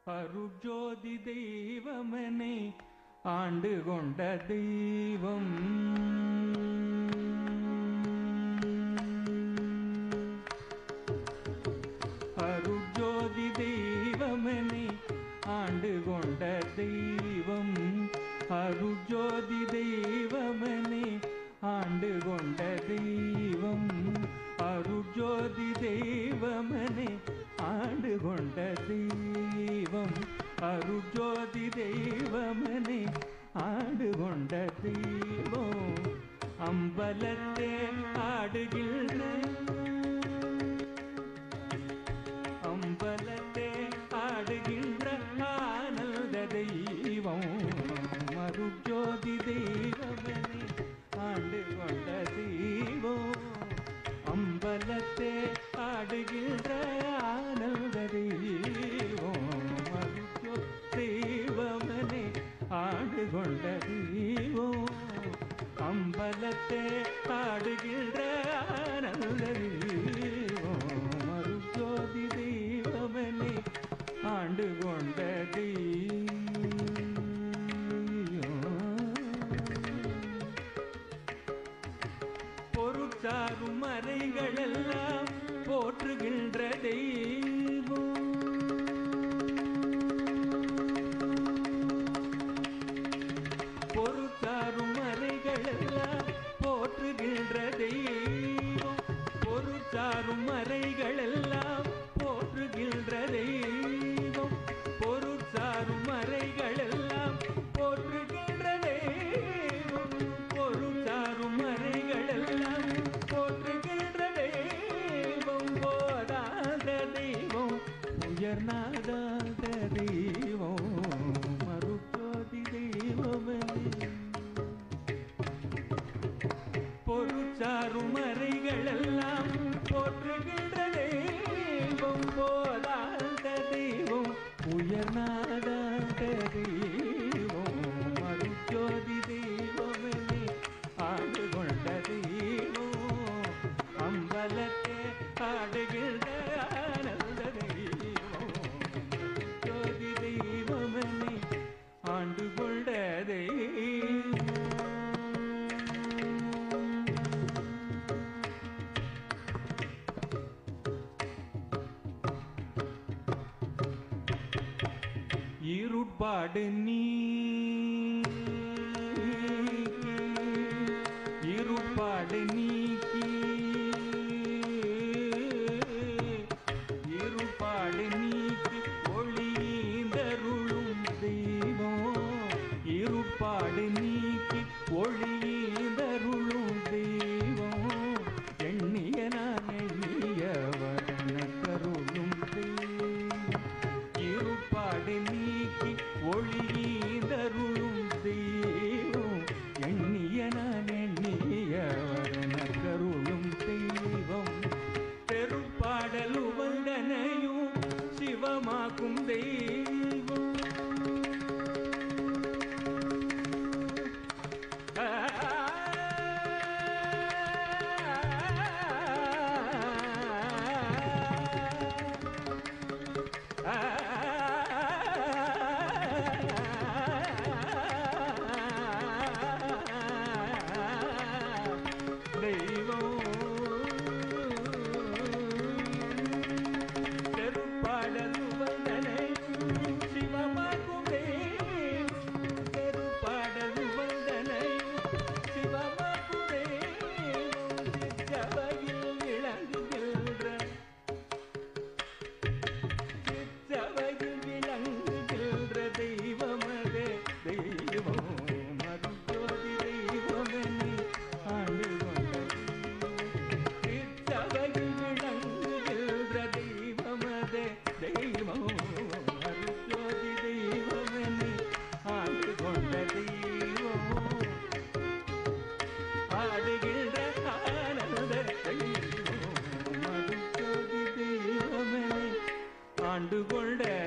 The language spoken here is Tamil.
அருஜோதி தெய்வமனே ஆண்டு கொண்ட தெய்வம் அருஜோதி தெய்வமனே ஆண்டு கொண்ட தெய்வம் அருஜோதி தெய்வமனே ஆண்டு கொண்ட தெய்வம் அருஜோதி தெய்வமனே ஆண்டு கொண்ட தெய்வம் அருஜோதி தெய்வமனே ஆண்டு கொண்ட தெய்வம் அம்பலத்தே ஆடுகின்ற அம்பலத்தே ஆடுகின்ற ஆனந்த தெய்வம் மருஜோதி தெய்வமனே ஆண்டு கொண்ட தெய்வம் அம்பலத்தே ஆடுகின்ற ஆனந்த தெய்வம் மருஜோ தெய்வமனே ஆண்டு கொண்ட தெய்வம் அம்பலத்தே ஆடுகின்ற ஆனந்த தெய்வம் மருஜோதி தெய்வமனே ஆண்டு கொண்ட தெய்வம் பொருட்சாரும் மறைகளெல்லாம் போற்றுகின்ற தெய்வம் பொருட்சாரும் மறைகளெல்லாம் போற்றுகின்ற தெய்வம் பொருட்சாரும் மறைகளெல்லாம் போற்றுகின்ற தெய்வம் பொருட்சாரும் மறைகளெல்லாம் போற்றுகின்ற தெய்வம் பொருட்சாரும் மறைகளெல்லாம் போற்றுகின்ற தெய்வம் போதாத தெய்வம் உயர்நாதாத தெய்வம் மறுபோதி தெய்வமே பொருட்சாரும் மறைகளெல்லாம் போற்றுகின்ற தெய்வம் போதாத தெய்வம் உயர்நாதாத தெய்வம் மறுஜோதி தெய்வமே ஆண்டு கொண்ட தெய்வம் அம்பலத்தே ஆடுகின்ற ஆனந்த தெய்வம் ஜோதி தெய்வமே ஆண்டு கொண்ட தெய்வம் இருட்பாடு நீ இருட்பாடு நீக்கி இருட்பாடு நீக்கி ஒளிந்தருளும் தெய்வம் இருட்பாடு நீக்கி ஒளிந்தருளும் தெய்வம் எண்ணிய நான் எண்ணிய வரண கருளும் தெய்வம் இருப்பாடு நீக்கி ஒளியீந்தருளும் தெய்வம் எண்ணிய நான் எண்ணிய வரண கருளும் தெய்வம் பெருப்பாடல் உவந்தனையும் சிவமாக்கும் தெய்வம் தெய்வம் பெருப்பாடல் வந்தனை சிவமாக்கும் தெய்வம் பெருப்பாடல் வந்தனை சிவமாக்கும் தெய்வம் சிற்றவையில் விளங்குகின்ற சிற்றவையில் விளங்குகின்ற தெய்வமதே தெய்வம் மருத்துவதி தெய்வமே ஆண்டு கொண்ட சிற்றவையில் விளங்குகின்ற தெய்வமதே தெய்வம் மருத்துவதி தெய்வமே ஆண்டு கொண்ட தெய்வம் ஆடுகின்ற ஆனந்த தெய்வம் மருத்துவதி தெய்வமே ஆண்டு கொண்ட